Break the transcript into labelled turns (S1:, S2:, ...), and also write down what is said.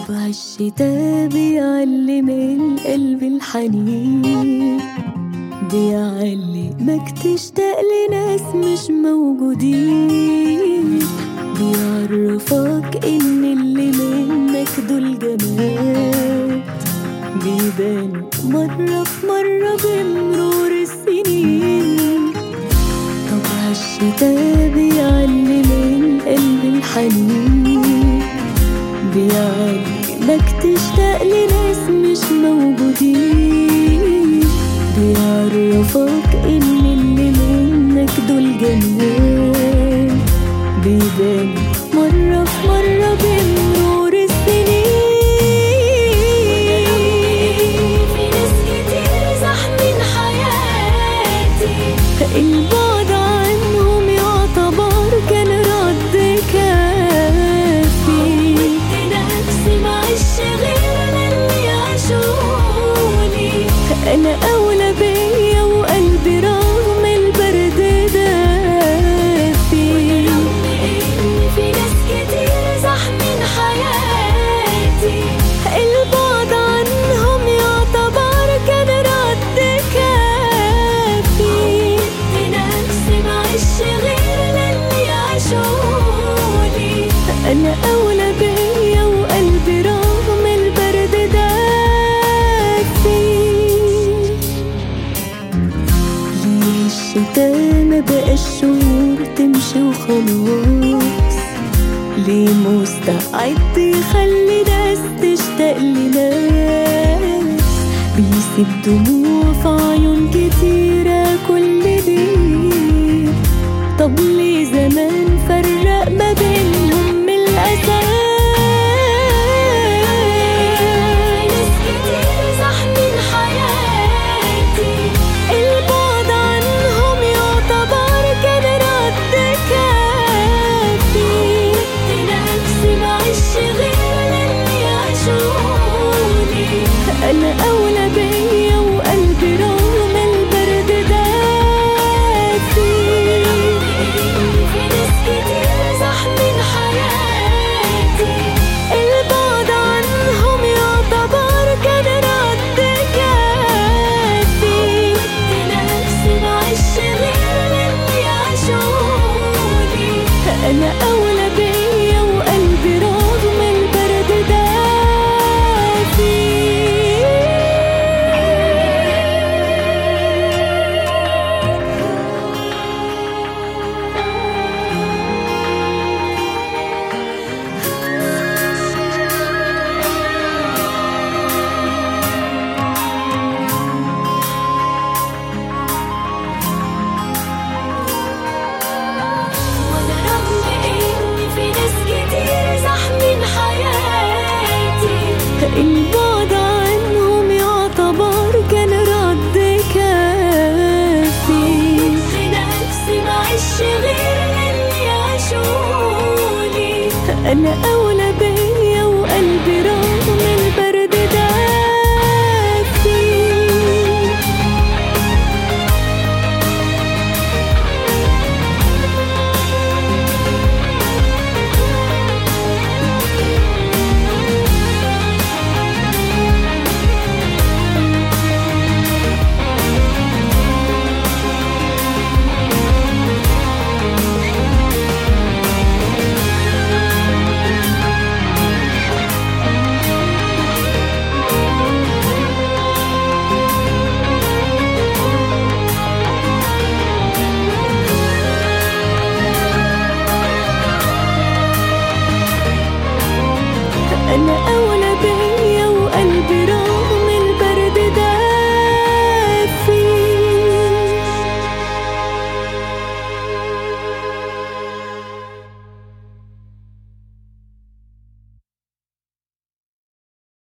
S1: طبع الشتا بيعلم القلب الحنين بيعلمك تشتاق لناس مش موجودين بيعرفك ان اللي منك دول جمال بيبان مرة في مرة بمرور السنين طبع الشتا بيعلم القلب الحنين بيعلمك تشتاق لناس مش موجودين بيعرفك ان اللي منك دول جمال بيبان مرة في مرة بمرور السنين في ناس كتير زحمين حياتي البعد عنهم يعتبر كان رد كافي نفسي معيش غير اللي عاشوني انا اولى بيا وقلبي رغم البرد دافي في ناس كتير زحمين حياتي البعد عنهم يعتبر كان رد كافي نفسي معيش غير اللي عاشوني انا اولى بيا وقلبي رغم البرد دافي ليه الشتا ما بقاش شهور تمشي وخلاص ليه مستعد يخلي ناس تشتاق لناس بيسيب دموع في عيون كتيرة كل ليه طب ليه زمان فرق ما بينهم من الأساس ناس كتير زحمين حياتي البعد عنهم يعتبر كان رد كافي نفسي معيش غير اللي عاشوني أنا أولى بيا وقلبي رغم البرد دافي في ناس كتير زحمين حياتي البعد عنهم يعتبر كان رد كافي نفسي معيش غير اللي عاشوني أنا أولى بيا وقلبي رغم البرد دافي وانا رغم ان في ناس كتير زحمين حياتي البعد عنهم يعتبر كان رد كافي نفسي معيش غير اللي عاشوني انا اولى بيا وقلبي رغم البرد دافي أنا أول